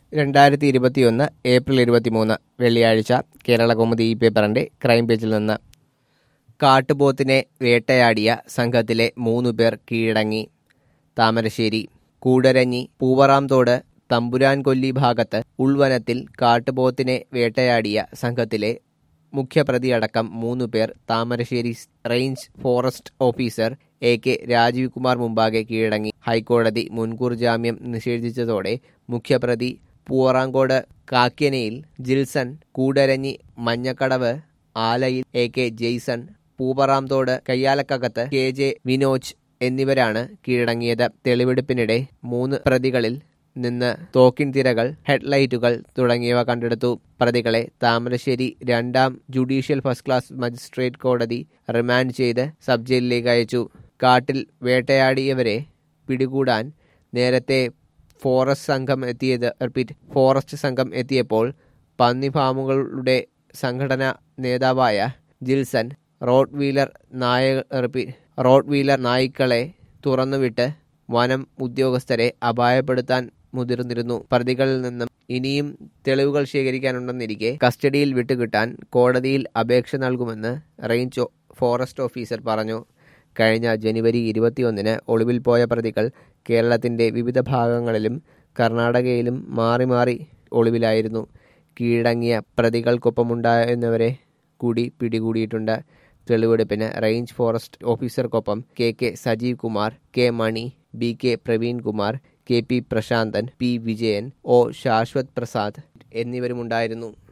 രണ്ടായിരത്തി ഇരുപത്തിയൊന്ന് ഏപ്രിൽ ഇരുപത്തിമൂന്ന് വെള്ളിയാഴ്ച കേരളകൗമുദി ഈ പേപ്പറിന്റെ ക്രൈം പേജിൽ നിന്ന് കാട്ടുപോത്തിനെ വേട്ടയാടിയ സംഘത്തിലെ മൂന്നു പേർ കീഴടങ്ങി താമരശ്ശേരി കൂടരഞ്ഞി പൂവറാംതോട് തമ്പുരാൻകൊല്ലി ഭാഗത്ത് ഉൾവനത്തിൽ കാട്ടുപോത്തിനെ വേട്ടയാടിയ സംഘത്തിലെ മുഖ്യപ്രതിയടക്കം മൂന്നു പേർ Thamarassery range forest officer A K Rajeev Kumar മുമ്പാകെ കീഴടങ്ങി ഹൈക്കോടതി മുൻകൂർ ജാമ്യം നിഷേധിച്ചതോടെ മുഖ്യപ്രതി പൂവറാങ്കോട് കാക്യനയിൽ ജിൽസൺ കൂടരഞ്ഞി മഞ്ഞക്കടവ് ആലയിൽ എ കെ ജെയ്സൺ പൂവറാംതോട് കയ്യാലക്കകത്ത് കെ ജെ വിനോജ് എന്നിവരാണ് കീഴടങ്ങിയത് തെളിവെടുപ്പിനിടെ മൂന്ന് പ്രതികളിൽ നിന്ന് തോക്കിൻ തിരകൾ ഹെഡ്ലൈറ്റുകൾ തുടങ്ങിയവ കണ്ടെടുത്തു പ്രതികളെ താമരശ്ശേരി രണ്ടാം ജുഡീഷ്യൽ ഫസ്റ്റ് ക്ലാസ് മജിസ്ട്രേറ്റ് കോടതി റിമാൻഡ് ചെയ്ത് സബ് ജയിലിലേക്ക് അയച്ചു കാട്ടിൽ വേട്ടയാടിയവരെ പിടികൂടാൻ നേരത്തെ ഫോറസ്റ്റ് സംഘം എത്തിയത് റിപ്പീറ്റ് ഫോറസ്റ്റ് സംഘം എത്തിയപ്പോൾ പന്നി ഫാമുകളുടെ സംഘടനാ നേതാവായ ജിൽസൺ റോഡ് വീലർ നായ റിപ്പീറ്റ് റോഡ് വീലർ നായ്ക്കളെ തുറന്നുവിട്ട് വനം ഉദ്യോഗസ്ഥരെ അപായപ്പെടുത്താൻ മുതിർന്നിരുന്നു പ്രതികളിൽ നിന്നും ഇനിയും തെളിവുകൾ ശേഖരിക്കാനുണ്ടെന്നിരിക്കെ കസ്റ്റഡിയിൽ വിട്ടുകിട്ടാൻ കോടതിയിൽ അപേക്ഷ നൽകുമെന്ന് റേഞ്ച് ഫോറസ്റ്റ് ഓഫീസർ പറഞ്ഞു കഴിഞ്ഞ ജനുവരി ഇരുപത്തിയൊന്നിന് ഒളിവിൽ പോയ പ്രതികൾ കേരളത്തിന്റെ വിവിധ ഭാഗങ്ങളിലും കർണാടകയിലും മാറി മാറി ഒളിവിലായിരുന്നു കീഴടങ്ങിയ പ്രതികൾക്കൊപ്പമുണ്ടായിരുന്നവരെ കൂടി പിടികൂടിയിട്ടുണ്ട് തെളിവെടുപ്പിന് റേഞ്ച് ഫോറസ്റ്റ് ഓഫീസർക്കൊപ്പം K K Sajeev Kumar K Mani B K Praveen Kumar K P Prasanthan P Vijayan O Shashwat Prasad എന്നിവരുമുണ്ടായിരുന്നു